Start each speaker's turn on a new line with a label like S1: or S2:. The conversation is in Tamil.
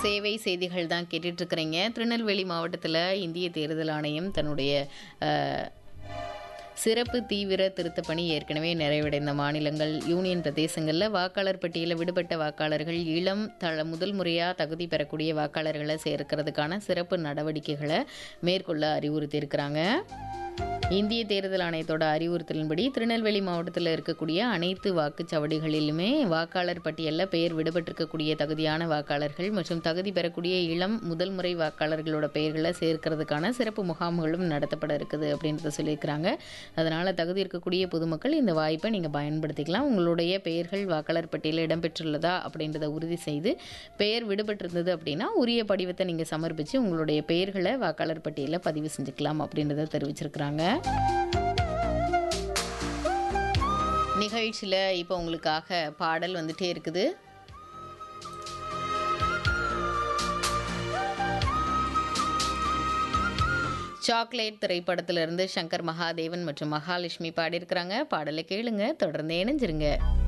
S1: சேவை செய்திகள் தான் கேட்டுட்டு இருக்கிறீங்க திருநெல்வேலி மாவட்டத்தில் இந்திய தேர்தல் ஆணையம் தன்னுடைய அஹ், சிறப்பு தீவிர திருத்தப் பணி ஏற்கனவே நிறைவடைந்த மாநிலங்கள் யூனியன் பிரதேசங்களில் வாக்காளர் பட்டியலில் விடுபட்ட வாக்காளர்கள் இளம் தள முதல் முறையாக தகுதி பெறக்கூடிய வாக்காளர்களை சேர்க்கிறதுக்கான சிறப்பு நடவடிக்கைகளை மேற்கொள்ள அறிவுறுத்தியிருக்கிறாங்க இந்திய தேர்தல் ஆணையத்தோட அறிவுறுத்தலின்படி திருநெல்வேலி மாவட்டத்தில் இருக்கக்கூடிய அனைத்து வாக்குச்சாவடிகளிலுமே வாக்காளர் பட்டியலில் பெயர் விடுபட்டிருக்கக்கூடிய தகுதியான வாக்காளர்கள் மற்றும் தகுதி பெறக்கூடிய இளம் முதல் முறை வாக்காளர்களோட பெயர்களை சேர்க்கிறதுக்கான சிறப்பு முகாம்களும் நடத்தப்பட இருக்குது அப்படின்றத சொல்லியிருக்கிறாங்க அதனால் தகுதி இருக்கக்கூடிய பொதுமக்கள் இந்த வாய்ப்பை நீங்கள் பயன்படுத்திக்கலாம் உங்களுடைய பெயர்கள் வாக்காளர் பட்டியலில் இடம்பெற்றுள்ளதா அப்படின்றத உறுதி செய்து பெயர் விடுபட்டிருந்தது அப்படின்னா உரிய படிவத்தை நீங்கள் சமர்ப்பித்து உங்களுடைய பெயர்களை வாக்காளர் பட்டியலில் பதிவு செஞ்சுக்கலாம் அப்படின்றத தெரிவிச்சிருக்கிறாங்க நிகழ்ச்சியில் இப்போ உங்களுக்காக பாடல் வந்துட்டே இருக்குது சாக்லேட் திரைப்படத்திலிருந்து சங்கர் மகாதேவன் மற்றும் மகாலட்சுமி பாடியிருக்கிறாங்க பாடலை கேளுங்க தொடர்ந்து இணைஞ்சிருங்க